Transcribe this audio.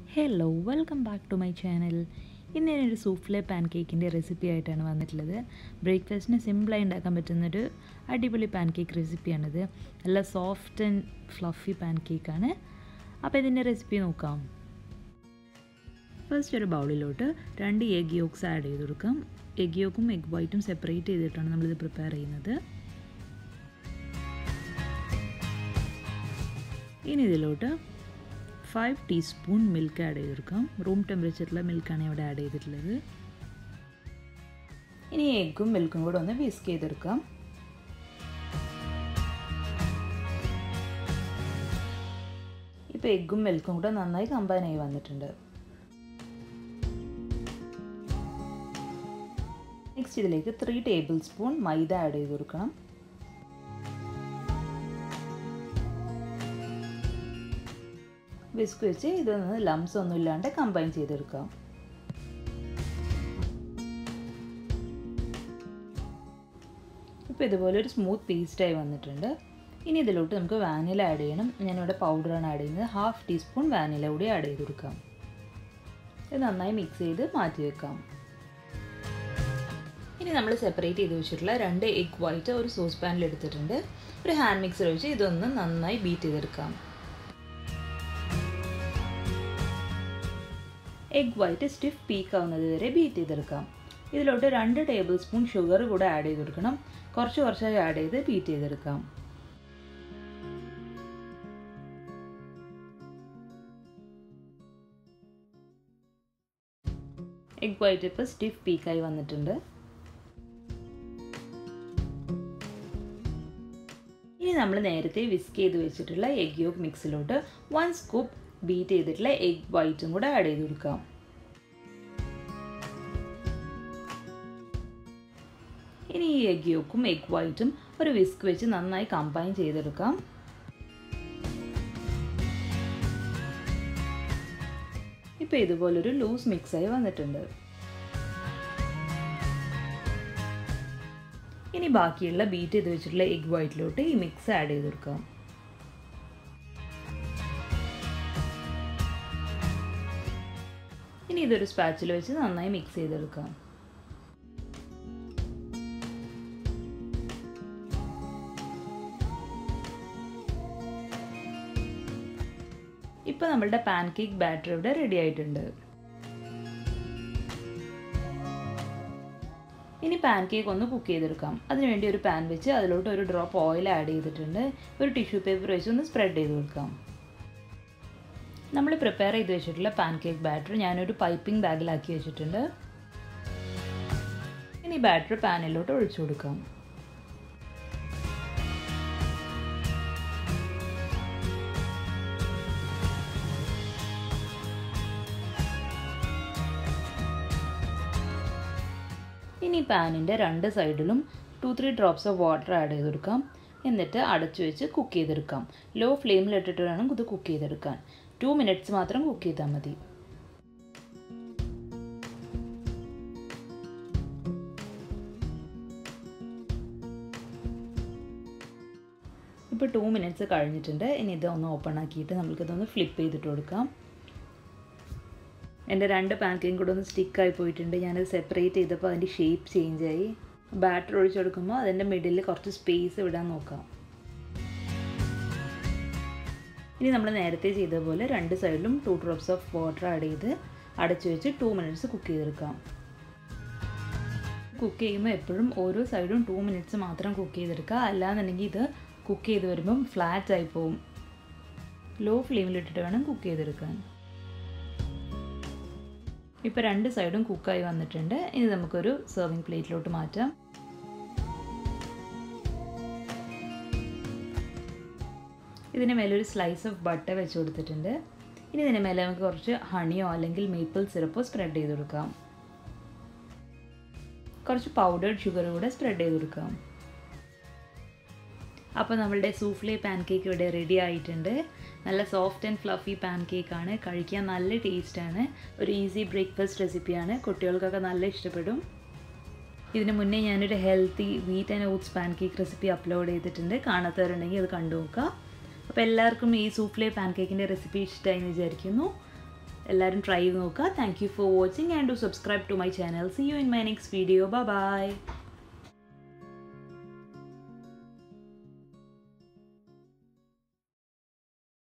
hello welcome back to my channel ഇന്ന് ഞാനൊരു സൂഫ്ലെ pan കേക്കിൻ്റെ റെസിപ്പി ആയിട്ടാണ് വന്നിട്ടുള്ളത് ബ്രേക്ക്ഫാസ്റ്റിന് സിമ്പിളായി ഉണ്ടാക്കാൻ പറ്റുന്നൊരു അടിപൊളി പാൻ കേക്ക് റെസിപ്പിയാണിത് നല്ല സോഫ്റ്റ് ആൻഡ് ഫ്ലഫി പാൻ കേക്കാണ് അപ്പോൾ ഇതിൻ്റെ റെസിപ്പി നോക്കാം ഫസ്റ്റ് ഒരു ബൗളിലോട്ട് രണ്ട് എഗ് യോക്സ് ആഡ് ചെയ്ത് കൊടുക്കാം എഗ് യോക്കും എഗ് വൈറ്റും സെപ്പറേറ്റ് ചെയ്തിട്ടാണ് നമ്മളിത് പ്രിപ്പയർ ചെയ്യുന്നത് ഇനി ഇതിലോട്ട് ഫൈവ് ടീസ്പൂൺ മിൽക്ക് ആഡ് ചെയ്ത് കൊടുക്കാം റൂം ടെമ്പറേച്ചറിലെ മിൽക്കാണ് ഇവിടെ ആഡ് ചെയ്തിട്ടുള്ളത് ഇനി എഗ്ഗും മിൽക്കും കൂടെ ഒന്ന് വിസ്ക് ചെയ്തെടുക്കാം ഇപ്പോൾ എഗ്ഗും മിൽക്കും കൂടെ നന്നായി കമ്പൈൻ ആയി വന്നിട്ടുണ്ട് നെക്സ്റ്റ് ഇതിലേക്ക് three tablespoon maida add ചെയ്ത് കൊടുക്കണം വിസ്ക് വെച്ച് ഇതൊന്ന് ലംസ് ഒന്നും ഇല്ലാണ്ട് കമ്പൈൻ ചെയ്തെടുക്കാം ഇപ്പോൾ ഇതുപോലെ ഒരു സ്മൂത്ത് പേസ്റ്റായി വന്നിട്ടുണ്ട് ഇനി ഇതിലോട്ട് നമുക്ക് വാനില ആഡ് ചെയ്യണം ഞാനിവിടെ പൗഡറാണ് ആഡ് ചെയ്യുന്നത് ഹാഫ് ടീസ്പൂൺ വാനില കൂടി ആഡ് ചെയ്ത് കൊടുക്കാം ഇത് നന്നായി മിക്സ് ചെയ്ത് മാറ്റി വെക്കാം ഇനി നമ്മൾ സെപ്പറേറ്റ് ചെയ്ത് വെച്ചിട്ടുള്ള രണ്ട് എഗ് വൈറ്റ് ഒരു സോസ് പാനിൽ എടുത്തിട്ടുണ്ട് ഒരു ഹാൻഡ് മിക്സർ വെച്ച് ഇതൊന്ന് നന്നായി ബീറ്റ് ചെയ്തെടുക്കാം എഗ് വൈറ്റ് സ്റ്റിഫ് പീക്ക് ആവുന്നത് വരെ ബീറ്റ് ചെയ്തെടുക്കാം ഇതിലോട്ട് രണ്ട് ടേബിൾ സ്പൂൺ ഷുഗർ കൂടെ ആഡ് ചെയ്ത് കൊടുക്കണം കുറച്ച് കുറച്ചായി ആഡ് ചെയ്ത് ബീറ്റ് ചെയ്തെടുക്കാം എഗ് വൈറ്റ് ഇപ്പോൾ സ്റ്റിഫ് പീക്കായി വന്നിട്ടുണ്ട് ഇനി നമ്മൾ നേരത്തെ വിസ്ക് ചെയ്ത് വെച്ചിട്ടുള്ള എഗ് യോക്ക് മിക്സിലോട്ട് വൺ സ്കൂപ്പ് ബീറ്റ് ചെയ്തിട്ടുള്ള എഗ് വൈറ്റും കൂടെ ആഡ് ചെയ്ത് കൊടുക്കാം ഇനി ഈ എഗ് യോക്കും എഗ് വൈറ്റും ഒരു വിസ്ക് വെച്ച് നന്നായി കമ്പൈൻ ചെയ്തെടുക്കാം ഇപ്പോൾ ഇതുപോലൊരു ലൂസ് മിക്സായി വന്നിട്ടുണ്ട് ഇനി ബാക്കിയുള്ള ബീറ്റ് ചെയ്ത് വെച്ചിട്ടുള്ള എഗ് വൈറ്റിലോട്ട് ഈ മിക്സ് ആഡ് ചെയ്ത് കൊടുക്കാം ഇനി ഇതൊരു സ്പാച്ചിൽ വെച്ച് നന്നായി മിക്സ് ചെയ്തെടുക്കാം ഇപ്പോൾ നമ്മളുടെ പാൻ കേക്ക് ബാറ്റർ ഇവിടെ റെഡി ആയിട്ടുണ്ട് ഇനി പാൻ കേക്ക് ഒന്ന് കുക്ക് ചെയ്തെടുക്കാം അതിനുവേണ്ടി ഒരു പാൻ വെച്ച് അതിലോട്ട് ഒരു ഡ്രോപ്പ് ഓയിൽ ആഡ് ചെയ്തിട്ടുണ്ട് ഒരു ടിഷ്യൂ പേപ്പർ വെച്ച് ഒന്ന് സ്പ്രെഡ് ചെയ്ത് കൊടുക്കാം നമ്മൾ പ്രിപ്പയർ ചെയ്ത് വെച്ചിട്ടുള്ള പാൻ കേക്ക് ബാറ്റർ ഞാനൊരു പൈപ്പിംഗ് ബാഗിലാക്കി വെച്ചിട്ടുണ്ട് ഇനി ബാറ്റർ പാനിലോട്ട് ഒഴിച്ചു കൊടുക്കാം ഇനി പാനിൻ്റെ രണ്ട് സൈഡിലും two three drops of water add ചെയ്ത് കൊടുക്കാം എന്നിട്ട് അടച്ചു വെച്ച് കുക്ക് ചെയ്തെടുക്കാം ലോ ഫ്ലെയിമിൽ ഇട്ടിട്ട് വേണം ഇത് കുക്ക് ചെയ്തെടുക്കാൻ ടു മിനിറ്റ്സ് മാത്രം കുക്ക് ചെയ്താൽ മതി ഇപ്പോൾ ടു മിനിറ്റ്സ് കഴിഞ്ഞിട്ടുണ്ട് ഇനി ഇതൊന്ന് ഓപ്പൺ ആക്കിയിട്ട് നമുക്കിതൊന്ന് ഫ്ലിപ്പ് ചെയ്തിട്ട് കൊടുക്കാം എൻ്റെ രണ്ട് പാൻകേക്കും കൂടെ ഒന്ന് സ്റ്റിക്കായി പോയിട്ടുണ്ട് ഞാനത് സെപ്പറേറ്റ് ചെയ്തപ്പോൾ അതിൻ്റെ ഷേപ്പ് ചേഞ്ചായി ബാറ്റർ ഒഴിച്ചു കൊടുക്കുമ്പോൾ അതിൻ്റെ മിഡിൽ കുറച്ച് സ്പേസ് വിടാൻ നോക്കാം ഇനി നമ്മൾ നേരത്തെ ചെയ്ത പോലെ രണ്ട് സൈഡിലും two drops of water add ചെയ്ത് അടച്ചു വെച്ച് ടു മിനിറ്റ്സ് കുക്ക് ചെയ്തെടുക്കാം കുക്ക് ചെയ്യുമ്പോൾ എപ്പോഴും ഓരോ സൈഡും ടു മിനിറ്റ്സ് മാത്രം കുക്ക് ചെയ്തെടുക്കുക അല്ലാന്നുണ്ടെങ്കിൽ ഇത് കുക്ക് ചെയ്ത് വരുമ്പം ഫ്ലാറ്റ് ആയി പോവും ലോ ഫ്ലെയിമിലിട്ടിട്ട് വേണം കുക്ക് ചെയ്തെടുക്കാൻ ഇപ്പോൾ രണ്ട് സൈഡും കുക്കായി വന്നിട്ടുണ്ട് ഇനി നമുക്കൊരു സെർവിങ് പ്ലേറ്റിലോട്ട് മാറ്റാം ഇതിന് മേലെ ഒരു സ്ലൈസ് ഓഫ് ബട്ടർ വെച്ച് കൊടുത്തിട്ടുണ്ട് ഇനി ഇതിന് മേലെ നമുക്ക് കുറച്ച് ഹണിയോ അല്ലെങ്കിൽ മേപ്പിൾ സിറപ്പോ സ്പ്രെഡ് ചെയ്ത് കൊടുക്കാം കുറച്ച് പൗഡേർഡ് ഷുഗർ കൂടെ സ്പ്രെഡ് ചെയ്ത് കൊടുക്കാം അപ്പോൾ നമ്മളുടെ സൂഫ്ലെ പാൻ കേക്ക് ഇവിടെ റെഡി ആയിട്ടുണ്ട് നല്ല സോഫ്റ്റ് ആൻഡ് ഫ്ലഫി പാൻ കേക്കാണ് കഴിക്കാൻ നല്ല ടേസ്റ്റാണ് ഒരു ഈസി ബ്രേക്ക്ഫാസ്റ്റ് റെസിപ്പിയാണ് കുട്ടികൾക്കൊക്കെ നല്ല ഇഷ്ടപ്പെടും ഇതിന് മുന്നേ ഞാനൊരു healthy wheat and oats pancake recipe upload ചെയ്തിട്ടുണ്ട് കാണാത്തവരുണ്ടെങ്കിൽ അത് കണ്ടു നോക്കുക അപ്പോൾ എല്ലാവർക്കും ഈ സൂഫ്ലെ പാൻ കേക്കിൻ്റെ റെസിപ്പി ഇഷ്ടമായി എന്ന് വിചാരിക്കുന്നു എല്ലാവരും ട്രൈ ചെയ്ത് നോക്കുക thank you for watching and to subscribe to my channel see you in my next video by